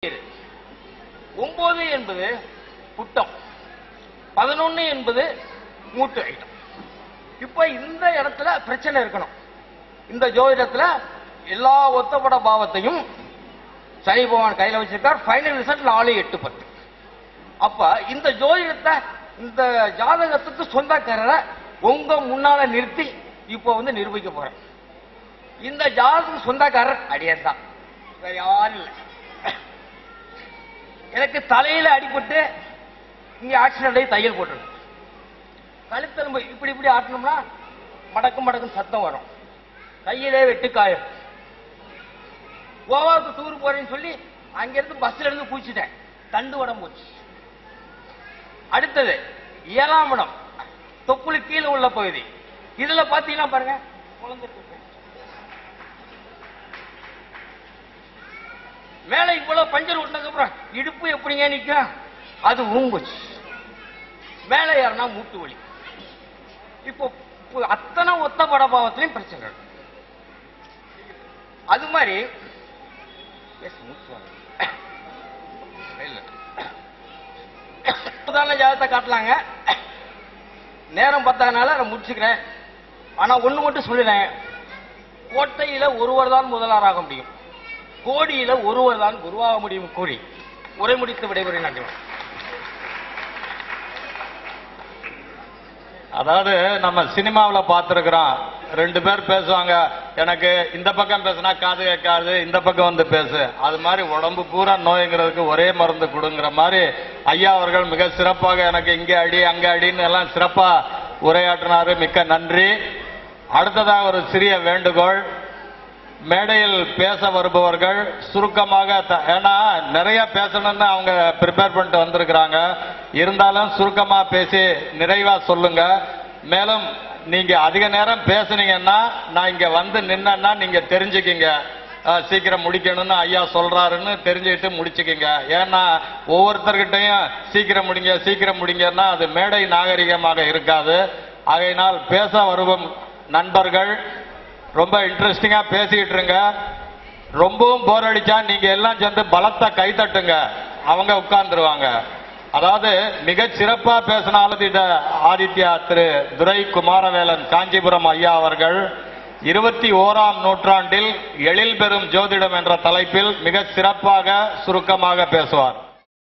ஒன்பது என்பது புட்டம் பதினொன்னு என்பது மூட்டு ஐட்டம் இப்ப இந்த இடத்துல பிரச்சனை இருக்கணும் இந்த ஜோதிடத்துல எல்லா ஒத்தப்பட பாவத்தையும் சனி பகவான் கையில வச்சிருக்கார் ஃபைனல் ரிசல்ட் நாலு எட்டு பத்து அப்ப இந்த ஜோதிடத்தை இந்த ஜாதகத்துக்கு சொந்தக்காரரை உங்க முன்னால நிறுத்தி இப்போ வந்து நிரூபிக்க போறேன் இந்த ஜாதகத்துக்கு சொந்தக்காரர் அடியார் தான் வேற யாரும் இல்லை எனக்கு தலையில அடிபட்டு இங்க ஆக்சிடென்ட் ஆகி தையல் போட்டுருக்கு கழுத்து நம்ம இப்படி இப்படி ஆட்டணும்னா மடக்கு மடக்கு சத்தம் வரும் கையிலே வெட்டுக்காயம் கோவாவுக்கு டூர் போறேன்னு சொல்லி அங்கிருந்து பஸ்ல இருந்து பூச்சிட்டேன் தண்டு உடம்பு போச்சு அடுத்தது ஏழாம் இடம் தொப்புளு கீழே உள்ள பகுதி இதுல பாத்தீங்கன்னா பாருங்க குழந்தை இருக்கு. மேல இவ்வளவு பஞ்சர் விட்டதுக்கு அப்புறம் இடுப்பு எப்படிங்க நிக்கும் அது ஊங்குச்சு மேல ஏறினா மூட்டு வலி இப்போ இப்போ அத்தனை ஒத்த படபாவத்திலையும் பிரச்சனை இருக்கு. அது மாதிரி Yes, மூச்சு வாங்குது. இல்ல. உதாரண ஜாதகத்தை காட்டலாங்க நேரம் பத்தாதனால நான் முடிச்சுக்கிறேன் ஆனா ஒண்ணு மட்டும் சொல்லிடுறேன் கோட்டையில ஒருவர் தான் முதலாராக முடியும் கோடியில ஒருவர் தான் குருவாக முடியும் கூறி உரை முடித்து விடைபெறுகிறேன் நன்றி அதாவது நம்ம சினிமாவில் பார்த்துருக்குறோம் ரெண்டு பேர் பேசுவாங்க எனக்கு இந்த பக்கம் பேசினா காது கேட்காது இந்த பக்கம் வந்து பேசு அது மாதிரி உடம்பு பூரா நோய்ங்கிறதுக்கு ஒரே மருந்து கொடுங்கிற மாதிரி ஐயா அவர்கள் மிக சிறப்பாக எனக்கு இங்கே அடி அங்கே அடின்னு எல்லாம் சிறப்பா உரையாற்றினாரு மிக்க நன்றி அடுத்ததாக ஒரு சிறிய வேண்டுகோள் மேடையில் பேச வருபவர்கள் சுருக்கமாக த- ஏன்னா நிறைய பேசணும்னு அவங்க ப்ரிப்பேர் பண்ணிட்டு வந்திருக்கிறாங்க இருந்தாலும் சுருக்கமா பேசி நிறைவா சொல்லுங்க மேலும் நீங்க அதிக நேரம் பேசுனீங்கன்னா நான் இங்க வந்து நின்னா நீங்க தெரிஞ்சுக்கிங்க அஹ், சீக்கிரம் முடிக்கணும்னு ஐயா சொல்றாருன்னு தெரிஞ்சுக்கிட்டு முடிச்சுக்கிங்க ஏன்னா ஒவ்வொருத்தர்கிட்டையும் சீக்கிரம் முடிங்க சீக்கிரம் முடிங்கன்னா அது மேடை நாகரிகமாக இருக்காது ஆகையினால் பேச வருவும் நண்பர்கள் ரொம்ப இன்ட்ரெஸ்டிங்கா பேசிக்கிட்டு இருங்க ரொம்பவும் போர் அடிச்சா நீங்க எல்லாம் சேர்ந்து பலத்த கை தட்டுங்க அவங்க உட்கார்ந்துருவாங்க அதாவது மிக சிறப்பா பேசின ஆளுதிட ஆதித்யா திரு துரை குமாரவேலன் காஞ்சிபுரம் ஐயா அவர்கள் இருபத்தி ஓராம் நூற்றாண்டில் எழில் பெறும் ஜோதிடம் என்ற தலைப்பில் மிக சிறப்பாக சுருக்கமாக பேசுவார்